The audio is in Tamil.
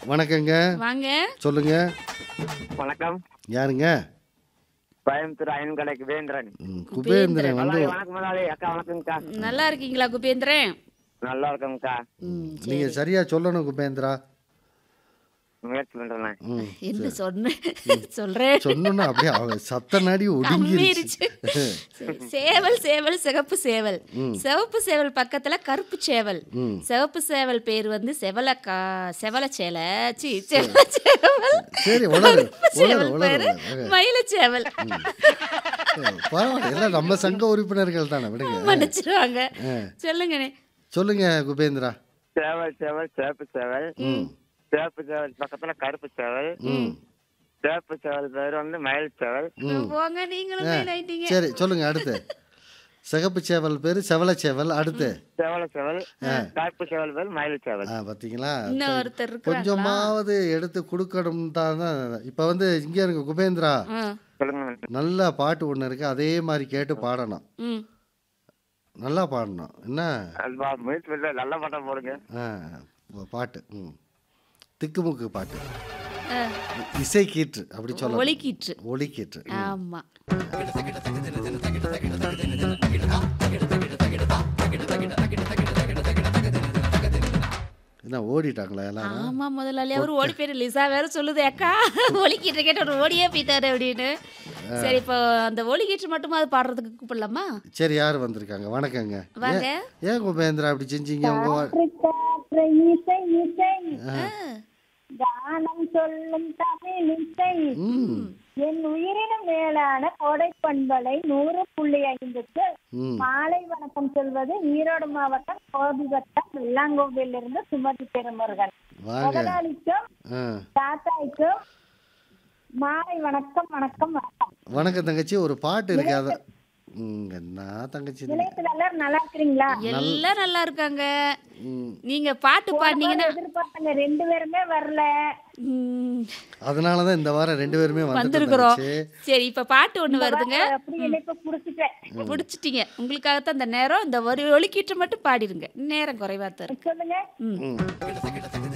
வணக்கங்க வாங்க சொல்லுங்க வணக்கம் யாருங்க கோயம்புத்தூர் அயன் கடைக்கு வேந்திரன் ம், குபேந்திரன் வந்து முதலாளி வணக்கம் முதலாளி அக்கா வணக்கம்க்கா நல்லா இருக்கீங்களா குபேந்திரன் நல்லா இருக்கோம்க்கா ம், நீங்க சரியா சொல்லணும் குபேந்திரா முயற்சி பண்றேன் ம் என்ன சொன்ன சொல்றேன் சொன்னோன்னா அப்படியே அவ சத்த நாடி ஒடுங்கிருச்சு அம்மிருச்சு. சேவல் சேவல் சிகப்பு சேவல் சிவப்பு சேவல் பக்கத்துல கருப்பு சேவல் ம். சிவப்பு சேவல் பேர் வந்து செவலக்கா செவல சேலை சி செவல சேவல் சரி உணரு கருப்பு உணரு சேவல் உணரு பேரு மயில சேவல் பரவாயில்ல எல்லாம் நம்ம சங்க உறுப்பினர்கள் தானே விடுங்க மன்னிச்சிருவாங்க சொல்லுங்கண்ணே சொல்லுங்க குபேந்திரா சேவல் சேவல் சிவப்பு சேவல் சிவப்பு சேவல் பக்கத்துல கருப்பு சேவல் ம் சிவப்பு சேவல் பேர் வந்து மயில் சேவல் போங்க நீங்களும் mail ஆயிட்டீங்க சரி சொல்லுங்க அடுத்து சிகப்பு சேவல் பேரு செவல சேவல் அடுத்து சேவல சேவல் கருப்பு சேவல் பேர் மயில் சேவல் ஆ பார்த்தீங்களா இன்னும் ஒருத்தர் இருக்கிறாங்களா கொஞ்சமாவது எடுத்து கொடுக்கணும் தான் இப்போ வந்து இங்கே இருங்க குபேந்திரா ஆ, சொல்லுங்க நல்ல பாட்டு ஒன்று இருக்கு அதே மாதிரி கேட்டு பாடணும் ம் நல்லா பாடணும் என்ன அது முயற்சி பண்ணல நல்ல பாட்டா போடுங்க ஆ, பாட்டு ம் திக்குமுக்கு பாட்டு ஆ, இசை கீற்று அப்படி சொல்லலாம் ஒலிக்கீற்று ஒலி கீற்று ஆமா என்ன ஓடிட்டாங்களா எல்லாரும் ஆமா முதலாளி அவர் ஓடி போயிரு லிசா வேற சொல்லுது அக்கா ஒலிக்கீற்று கேட்டு அவர் ஓடியே போயிட்டாரு அப்படின்னு சரி இப்போ அந்த ஒலிக்கீற்று மட்டுமா அது பாடுறதுக்கு கூப்பிடலாமா சரி யார் வந்திருக்காங்க வணக்கங்க வாங்க ஏன் ஏன் குபேந்திரா அப்படி செஞ்சீங்க உங்க வா- காற்று இசை இசை கானம் சொல்லும் தமிழ் இசை என் உயிரினும் மேலான கோடை பண்பலை நூறு புள்ளி ஐந்துக்கு ம் மாலை வணக்கம் சொல்வது ஈரோடு மாவட்டம் கோபி வட்டம் வெள்ளாங்கோவிலிருந்து சுமதி பெருமுருகன் வாங்க முதலாளிக்கும் ஆ தாத்தாய்க்கும் மாலை வணக்கம் வணக்கம் வணக்கம் வணக்கம் தங்கச்சி ஒரு பாட்டு இருக்கு அத ம், என்ன தங்கச்சி நீ? நிலையத்தில் எல்லாரும் நல்லா இருக்கிறீங்களா எல்லாம் நல்லா இருக்காங்க ம், நீங்க பாட்டு பாடினீங்கன்னா எதிர்பார்த்தாங்க ரெண்டு பேருமே வரல ம், அதனால தான் இந்த வாரம் ரெண்டு பேருமே வந்துட்டோம் வந்திருக்கிறோம் தங்கச்சி. சரி இப்ப பாட்டு ஒண்ணு வருதுங்க அப்படி இணைப்பு புடிச்சிட்டேன் முடிச்சிட்டீங்க உங்களுக்காகத்தான் இந்த நேரம் இந்த ஒரு ஒலிக்கீற்று மட்டும் பாடிடுங்க நேரம் குறைவா தரும் சொல்லுங்க ம் ம்